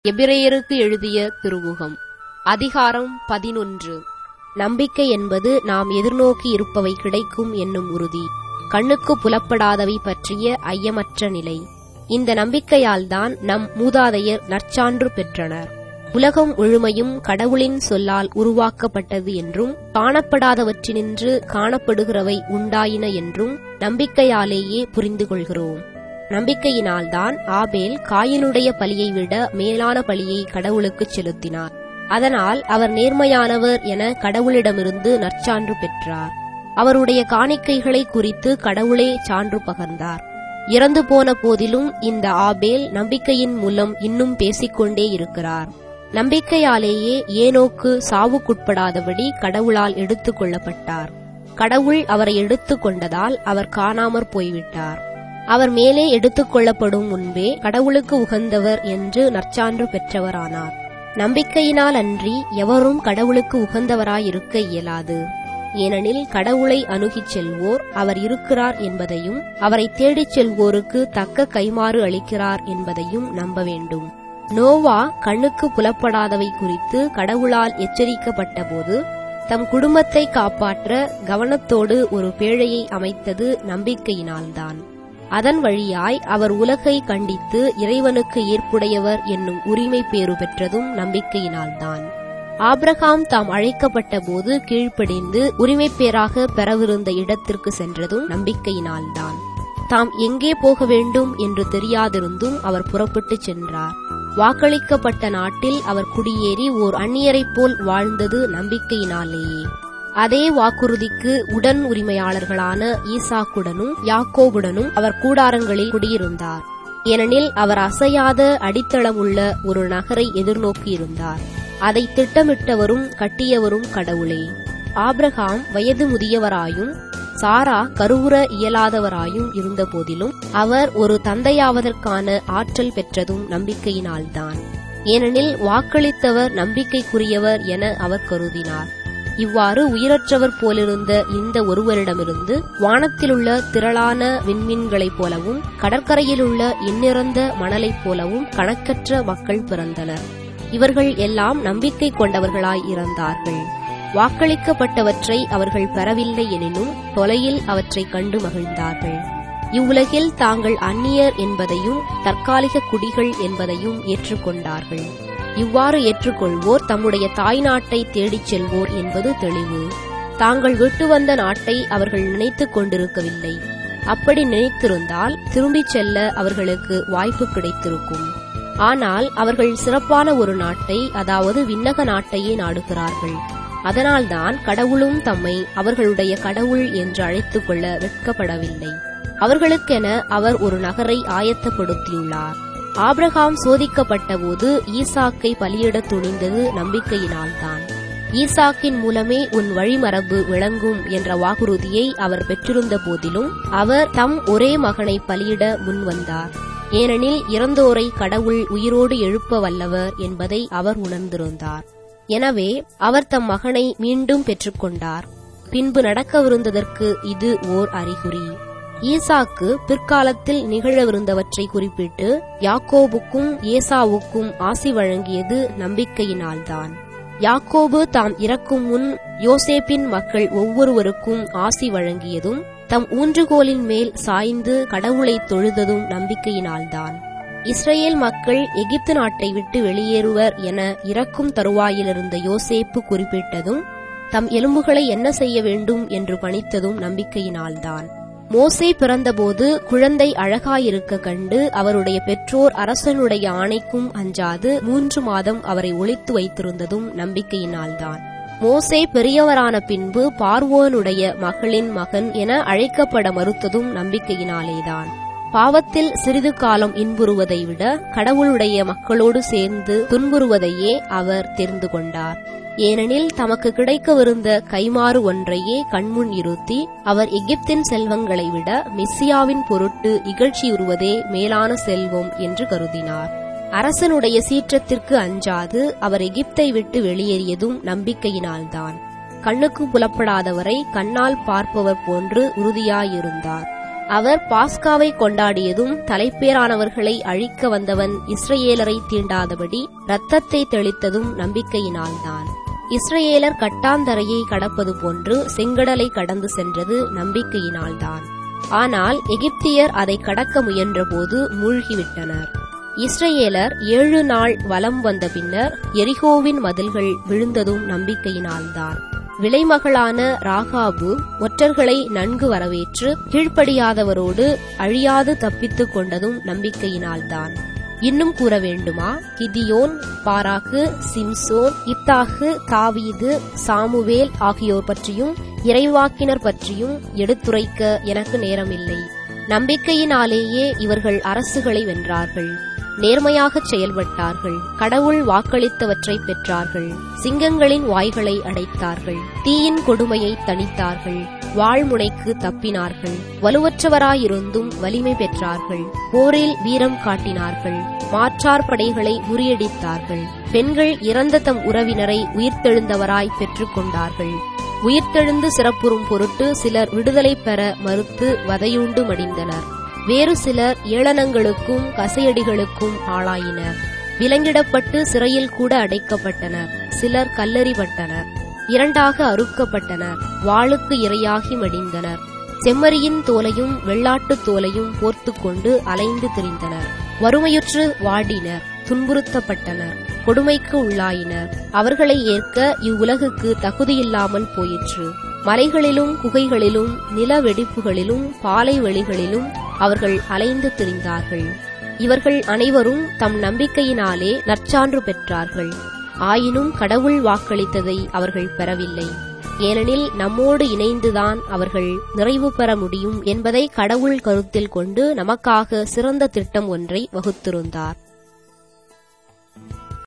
எபிரேயருக்கு எழுதிய திருமுகம் அதிகாரம் பதினொன்று நம்பிக்கை என்பது நாம் எதிர்நோக்கி இருப்பவை கிடைக்கும் என்னும் உறுதி கண்ணுக்கு புலப்படாதவை பற்றிய ஐயமற்ற நிலை இந்த நம்பிக்கையால்தான் நம் மூதாதையர் நற்சான்று பெற்றனர் உலகம் முழுமையும் கடவுளின் சொல்லால் உருவாக்கப்பட்டது என்றும் காணப்படாதவற்றினின்று காணப்படுகிறவை உண்டாயின என்றும் நம்பிக்கையாலேயே புரிந்து கொள்கிறோம் நம்பிக்கையினால்தான் ஆபேல் காயினுடைய பலியை விட மேலான பலியை கடவுளுக்குச் செலுத்தினார் அதனால் அவர் நேர்மையானவர் என கடவுளிடமிருந்து நற்சான்று பெற்றார் அவருடைய காணிக்கைகளை குறித்து கடவுளே சான்று பகர்ந்தார் இறந்து போன போதிலும் இந்த ஆபேல் நம்பிக்கையின் மூலம் இன்னும் பேசிக்கொண்டே இருக்கிறார் நம்பிக்கையாலேயே ஏனோக்கு சாவுக்குட்படாதபடி கடவுளால் எடுத்துக் கொள்ளப்பட்டார் கடவுள் அவரை எடுத்துக் கொண்டதால் அவர் காணாமற் போய்விட்டார் அவர் மேலே எடுத்துக் கொள்ளப்படும் முன்பே கடவுளுக்கு உகந்தவர் என்று நற்சான்று பெற்றவரானார் நம்பிக்கையினால் அன்றி எவரும் கடவுளுக்கு உகந்தவராயிருக்க இயலாது ஏனெனில் கடவுளை அணுகிச் செல்வோர் அவர் இருக்கிறார் என்பதையும் அவரை தேடிச் செல்வோருக்கு தக்க கைமாறு அளிக்கிறார் என்பதையும் நம்ப வேண்டும் நோவா கண்ணுக்கு புலப்படாதவை குறித்து கடவுளால் எச்சரிக்கப்பட்டபோது தம் குடும்பத்தை காப்பாற்ற கவனத்தோடு ஒரு பேழையை அமைத்தது நம்பிக்கையினால்தான் அதன் வழியாய் அவர் உலகை கண்டித்து இறைவனுக்கு ஏற்புடையவர் என்னும் உரிமை பேறு பெற்றதும் நம்பிக்கையினால்தான் ஆப்ரஹாம் தாம் அழைக்கப்பட்ட போது கீழ்ப்படிந்து உரிமை பேராக பெறவிருந்த இடத்திற்கு சென்றதும் நம்பிக்கையினால்தான் தாம் எங்கே போக வேண்டும் என்று தெரியாதிருந்தும் அவர் புறப்பட்டுச் சென்றார் வாக்களிக்கப்பட்ட நாட்டில் அவர் குடியேறி ஓர் அந்நியரைப் போல் வாழ்ந்தது நம்பிக்கையினாலேயே அதே வாக்குறுதிக்கு உடன் உரிமையாளர்களான ஈசாக்குடனும் யாக்கோபுடனும் அவர் கூடாரங்களில் குடியிருந்தார் ஏனெனில் அவர் அசையாத அடித்தளமுள்ள ஒரு நகரை எதிர்நோக்கியிருந்தார் அதை திட்டமிட்டவரும் கட்டியவரும் கடவுளே ஆப்ரஹாம் வயது முதியவராயும் சாரா கருவுற இயலாதவராயும் இருந்தபோதிலும் அவர் ஒரு தந்தையாவதற்கான ஆற்றல் பெற்றதும் நம்பிக்கையினால்தான் ஏனெனில் வாக்களித்தவர் நம்பிக்கைக்குரியவர் என அவர் கருதினார் இவ்வாறு உயிரற்றவர் போலிருந்த இந்த ஒருவரிடமிருந்து வானத்திலுள்ள திரளான விண்மீன்களைப் போலவும் கடற்கரையிலுள்ள எண்ணிறந்த மணலைப் போலவும் கணக்கற்ற மக்கள் பிறந்தனர் இவர்கள் எல்லாம் நம்பிக்கை கொண்டவர்களாய் இறந்தார்கள் வாக்களிக்கப்பட்டவற்றை அவர்கள் பெறவில்லை எனினும் தொலையில் அவற்றை கண்டு மகிழ்ந்தார்கள் இவ்வுலகில் தாங்கள் அந்நியர் என்பதையும் தற்காலிக குடிகள் என்பதையும் ஏற்றுக்கொண்டார்கள் இவ்வாறு ஏற்றுக்கொள்வோர் தம்முடைய தாய் நாட்டை தேடிச் செல்வோர் என்பது தெளிவு தாங்கள் விட்டு வந்த நாட்டை அவர்கள் நினைத்துக் கொண்டிருக்கவில்லை அப்படி நினைத்திருந்தால் திரும்பிச் செல்ல அவர்களுக்கு வாய்ப்பு கிடைத்திருக்கும் ஆனால் அவர்கள் சிறப்பான ஒரு நாட்டை அதாவது விண்ணக நாட்டையே நாடுகிறார்கள் அதனால்தான் கடவுளும் தம்மை அவர்களுடைய கடவுள் என்று அழைத்துக் கொள்ள வெட்கப்படவில்லை அவர்களுக்கென அவர் ஒரு நகரை ஆயத்தப்படுத்தியுள்ளார் ஆப்ரஹாம் சோதிக்கப்பட்ட போது ஈசாக்கை பலியிடத் துணிந்தது நம்பிக்கையினால்தான் ஈசாக்கின் மூலமே உன் வழிமரபு விளங்கும் என்ற வாக்குறுதியை அவர் பெற்றிருந்த போதிலும் அவர் தம் ஒரே மகனை பலியிட முன்வந்தார் ஏனெனில் இறந்தோரை கடவுள் உயிரோடு எழுப்ப வல்லவர் என்பதை அவர் உணர்ந்திருந்தார் எனவே அவர் தம் மகனை மீண்டும் பெற்றுக்கொண்டார் பின்பு நடக்கவிருந்ததற்கு இது ஓர் அறிகுறி ஈசாக்கு பிற்காலத்தில் நிகழவிருந்தவற்றை குறிப்பிட்டு யாக்கோபுக்கும் ஏசாவுக்கும் ஆசி வழங்கியது நம்பிக்கையினால்தான் யாக்கோபு தாம் இறக்கும் முன் யோசேப்பின் மக்கள் ஒவ்வொருவருக்கும் ஆசி வழங்கியதும் தம் ஊன்றுகோலின் மேல் சாய்ந்து கடவுளை தொழுததும் நம்பிக்கையினால்தான் இஸ்ரேல் மக்கள் எகிப்து நாட்டை விட்டு வெளியேறுவர் என இறக்கும் தருவாயிலிருந்த யோசேப்பு குறிப்பிட்டதும் தம் எலும்புகளை என்ன செய்ய வேண்டும் என்று பணித்ததும் நம்பிக்கையினால்தான் மோசே பிறந்தபோது குழந்தை அழகாயிருக்க கண்டு அவருடைய பெற்றோர் அரசனுடைய ஆணைக்கும் அஞ்சாது மூன்று மாதம் அவரை ஒளித்து வைத்திருந்ததும் நம்பிக்கையினால்தான் மோசே பெரியவரான பின்பு பார்வோனுடைய மகளின் மகன் என அழைக்கப்பட மறுத்ததும் நம்பிக்கையினாலேதான் பாவத்தில் சிறிது காலம் இன்புறுவதை விட கடவுளுடைய மக்களோடு சேர்ந்து துன்புறுவதையே அவர் தெரிந்து கொண்டார் ஏனெனில் தமக்கு கிடைக்கவிருந்த கைமாறு ஒன்றையே கண்முன் இருத்தி அவர் எகிப்தின் செல்வங்களை விட மெஸ்ஸியாவின் பொருட்டு இகழ்ச்சியுறுவதே மேலான செல்வம் என்று கருதினார் அரசனுடைய சீற்றத்திற்கு அஞ்சாது அவர் எகிப்தை விட்டு வெளியேறியதும் நம்பிக்கையினால்தான் கண்ணுக்கு புலப்படாதவரை கண்ணால் பார்ப்பவர் போன்று உறுதியாயிருந்தார் அவர் பாஸ்காவை கொண்டாடியதும் தலைப்பேரானவர்களை அழிக்க வந்தவன் இஸ்ரவேலரை தீண்டாதபடி இரத்தத்தை தெளித்ததும் நம்பிக்கையினால்தான் இஸ்ரவேலர் கட்டாந்தரையை கடப்பது போன்று செங்கடலை கடந்து சென்றது நம்பிக்கையினால்தான் ஆனால் எகிப்தியர் அதை கடக்க முயன்றபோது மூழ்கிவிட்டனர் இஸ்ரவேலர் ஏழு நாள் வலம் வந்த பின்னர் எரிகோவின் மதில்கள் விழுந்ததும் நம்பிக்கையினால்தான் விலைமகளான ராகாபு ஒற்றர்களை நன்கு வரவேற்று கீழ்ப்படியாதவரோடு அழியாது தப்பித்துக் கொண்டதும் நம்பிக்கையினால்தான் இன்னும் கூற வேண்டுமா கிதியோன் பாராக்கு சிம்சோன் இத்தாகு தாவீது சாமுவேல் ஆகியோர் பற்றியும் இறைவாக்கினர் பற்றியும் எடுத்துரைக்க எனக்கு நேரமில்லை நம்பிக்கையினாலேயே இவர்கள் அரசுகளை வென்றார்கள் நேர்மையாகச் செயல்பட்டார்கள் கடவுள் வாக்களித்தவற்றை பெற்றார்கள் சிங்கங்களின் வாய்களை அடைத்தார்கள் தீயின் கொடுமையை தணித்தார்கள் வாழ்முனைக்கு தப்பினார்கள் வலுவற்றவராயிருந்தும் வலிமை பெற்றார்கள் போரில் வீரம் காட்டினார்கள் மாற்றார் படைகளை முறியடித்தார்கள் பெண்கள் இறந்த தம் உறவினரை உயிர்த்தெழுந்தவராய் பெற்றுக் கொண்டார்கள் உயிர்த்தெழுந்து சிறப்புறும் பொருட்டு சிலர் விடுதலை பெற மறுத்து வதையுண்டு மடிந்தனர் வேறு சிலர் ஏளனங்களுக்கும் கசையடிகளுக்கும் ஆளாயினர் விலங்கிடப்பட்டு சிறையில் கூட அடைக்கப்பட்டனர் சிலர் கல்லறிபட்டனர் இரண்டாக அறுக்கப்பட்டனர் வாளுக்கு இரையாகி மடிந்தனர் செம்மறியின் தோலையும் வெள்ளாட்டுத் தோலையும் போர்த்து கொண்டு அலைந்து திரிந்தனர் வறுமையுற்று வாடினர் துன்புறுத்தப்பட்டனர் கொடுமைக்கு உள்ளாயினர் அவர்களை ஏற்க இவ்வுலகுக்கு தகுதியில்லாமல் போயிற்று மலைகளிலும் குகைகளிலும் நில வெடிப்புகளிலும் பாலை வெளிகளிலும் அவர்கள் அலைந்து திரிந்தார்கள் இவர்கள் அனைவரும் தம் நம்பிக்கையினாலே நற்சான்று பெற்றார்கள் ஆயினும் கடவுள் வாக்களித்ததை அவர்கள் பெறவில்லை ஏனெனில் நம்மோடு இணைந்துதான் அவர்கள் நிறைவு பெற முடியும் என்பதை கடவுள் கருத்தில் கொண்டு நமக்காக சிறந்த திட்டம் ஒன்றை வகுத்திருந்தார்